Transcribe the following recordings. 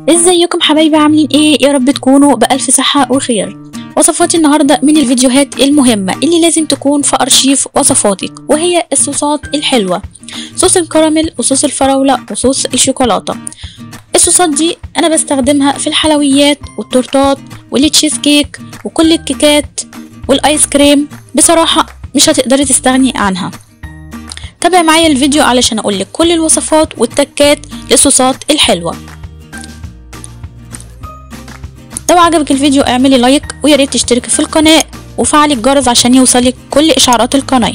ازيكم حبايبي عاملين ايه يا رب تكونوا بألف صحة وخير وصفاتي النهاردة من الفيديوهات المهمة اللي لازم تكون في أرشيف وصفاتك وهي الصوصات الحلوة صوص الكراميل وصوص الفراولة وصوص الشوكولاتة الصوصات دي أنا بستخدمها في الحلويات والتورتات والتشيز كيك وكل الكيكات والآيس كريم بصراحة مش هتقدري تستغني عنها تابع معايا الفيديو علشان أقولك كل الوصفات والتكات للصوصات الحلوة لو عجبك الفيديو اعملي لايك ويا ريت تشتركي في القناة وفعلي الجرس عشان يوصلك كل اشعارات القناة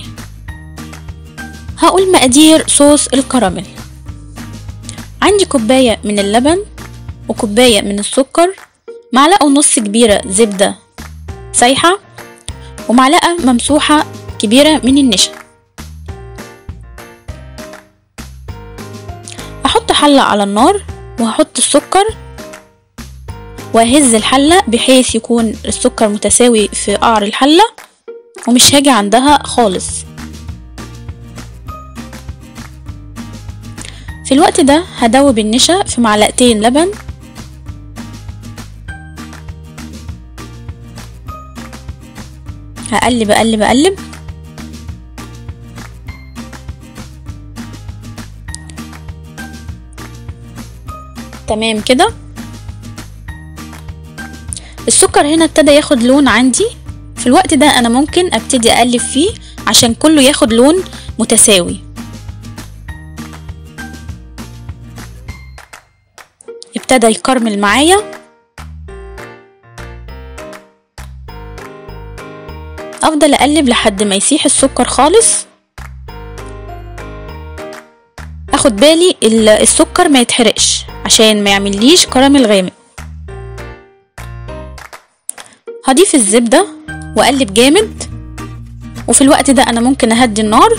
هقول مقادير صوص الكراميل عندي كوباية من اللبن وكوباية من السكر معلقة ونص كبيرة زبدة سايحة ومعلقة ممسوحة كبيرة من النشا احط حلة على النار وهحط السكر وهز الحلة بحيث يكون السكر متساوي في قعر الحلة ومش هاجي عندها خالص في الوقت ده هدوب النشا في معلقتين لبن هقلب اقلب اقلب تمام كده السكر هنا ابتدى ياخد لون عندي في الوقت ده انا ممكن ابتدي اقلب فيه عشان كله ياخد لون متساوي ابتدى يكرمل معايا افضل اقلب لحد ما يسيح السكر خالص اخد بالي السكر ما يتحرقش عشان ما يعمليش كراميل غامق هضيف الزبدة واقلب جامد وفي الوقت ده انا ممكن اهدي النار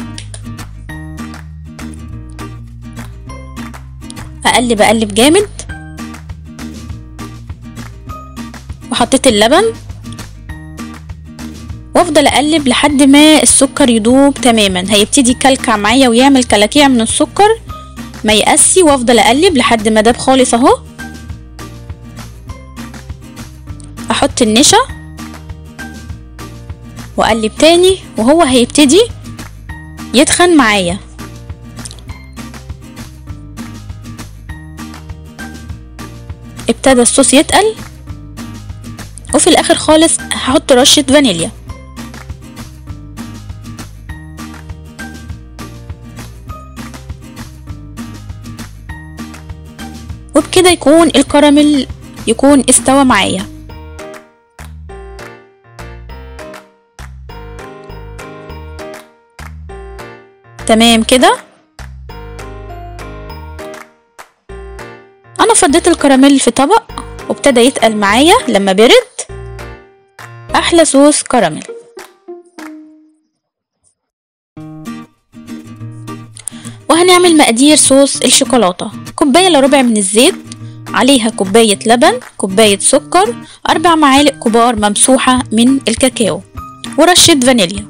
اقلب اقلب جامد وحطيت اللبن وافضل اقلب لحد ما السكر يدوب تماما هيبتدي يكلكع معايا ويعمل كلاكيع من السكر ما يقسي وافضل اقلب لحد ما داب خالص اهو احط النشا واقلب تاني وهو هيبتدي يتخن معايا ابتدى الصوص يتقل وفي الاخر خالص هحط رشة فانيليا وبكده يكون الكراميل يكون استوى معايا تمام كده انا فضيت الكراميل في طبق وابتدى يتقل معايا لما برد احلى صوص كراميل وهنعمل مقادير صوص الشوكولاتة كوباية الا ربع من الزيت عليها كوباية لبن كوباية سكر أربع معالق كبار ممسوحة من الكاكاو ورشة فانيليا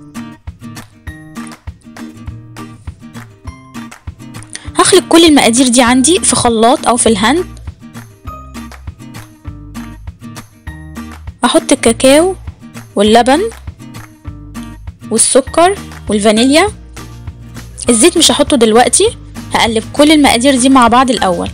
هخلط كل المقادير دي عندي في خلاط او في الهاند احط الكاكاو واللبن والسكر والفانيليا الزيت مش هحطه دلوقتي هقلب كل المقادير دي مع بعض الاول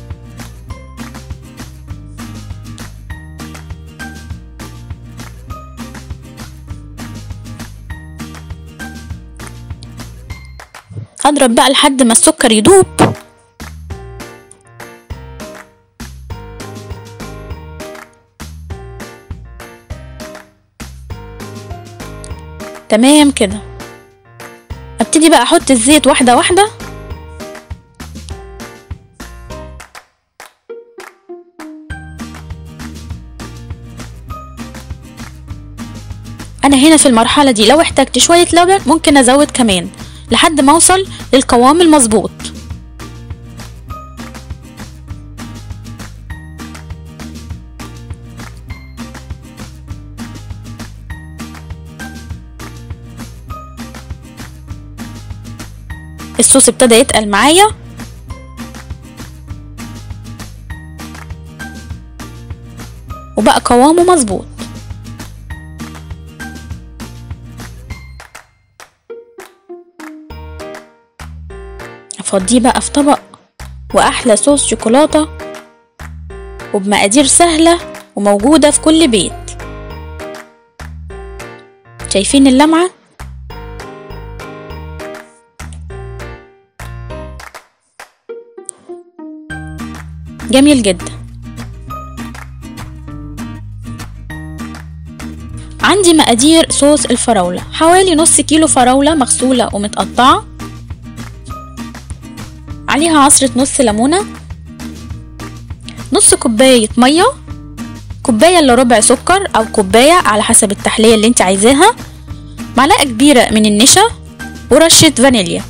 اضرب بقى لحد ما السكر يدوب تمام كده ابتدي بقى احط الزيت واحده واحده انا هنا في المرحله دي لو احتجت شويه لبن ممكن ازود كمان لحد ما اوصل للقوام المظبوط الصوص ابتدى يتقل معايا وبقى قوامه مظبوط افضيه بقى في طبق واحلى صوص شوكولاته وبمقادير سهله وموجوده في كل بيت شايفين اللمعه جميل جدا عندي مقادير صوص الفراولة حوالي نص كيلو فراولة مغسولة ومتقطعة عليها عصرة نص ليمونة نص كوباية مية كوباية الا ربع سكر او كوباية على حسب التحلية اللي انت عايزاها معلقة كبيرة من النشا ورشة فانيليا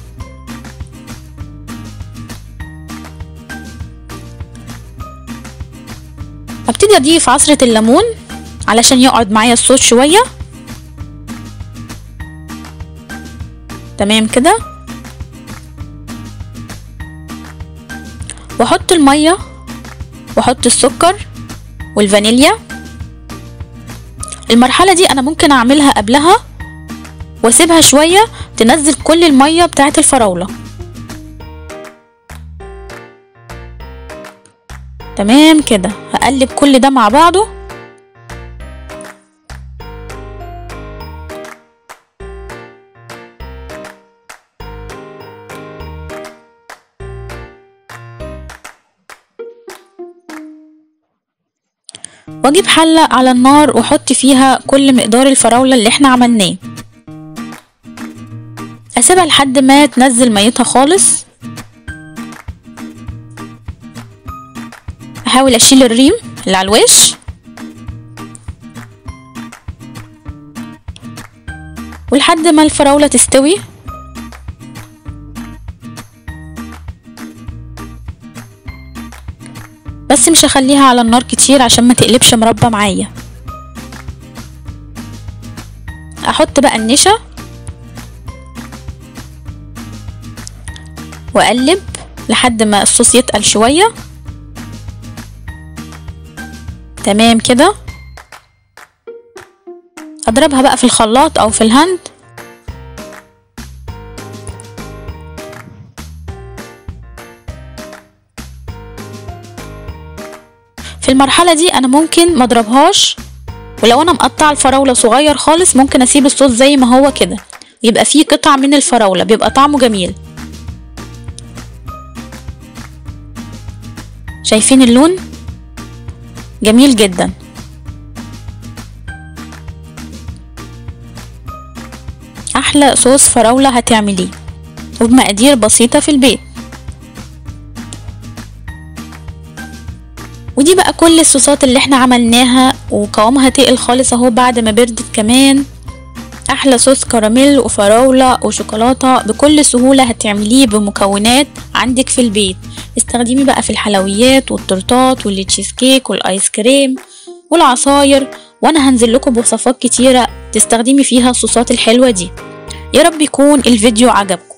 هبتدي اضيف عصرة الليمون علشان يقعد معايا الصوص شوية تمام كده واحط المية واحط السكر والفانيليا المرحلة دي انا ممكن اعملها قبلها واسيبها شوية تنزل كل المية بتاعت الفراولة تمام كده هقلب كل ده مع بعضه واجيب حلة على النار واحط فيها كل مقدار الفراولة اللي احنا عملناه اسيبها لحد ما تنزل ميتها خالص احاول اشيل الريم اللي على الوش ولحد ما الفراولة تستوي بس مش هخليها على النار كتير عشان ما تقلبش مربى معايا احط بقى النشا واقلب لحد ما الصوص يتقل شويه تمام كده اضربها بقى في الخلاط او في الهاند في المرحلة دي انا ممكن ما اضربهاش ولو انا مقطعه الفراولة صغير خالص ممكن اسيب الصوص زي ما هو كده يبقى فيه قطع من الفراولة بيبقى طعمه جميل شايفين اللون جميل جدا احلى صوص فراولة هتعمليه وبمقادير بسيطة في البيت ودي بقى كل الصوصات اللي احنا عملناها وقوامها تقل خالص اهو بعد ما بردت كمان احلى صوص كراميل وفراولة وشوكولاتة بكل سهولة هتعمليه بمكونات عندك في البيت استخدمي بقى في الحلويات والتورتات والتشيز كيك والايس كريم والعصاير وانا هنزل لكم بوصفات كتيرة تستخدمي فيها الصوصات الحلوة دي يا رب يكون الفيديو عجبكم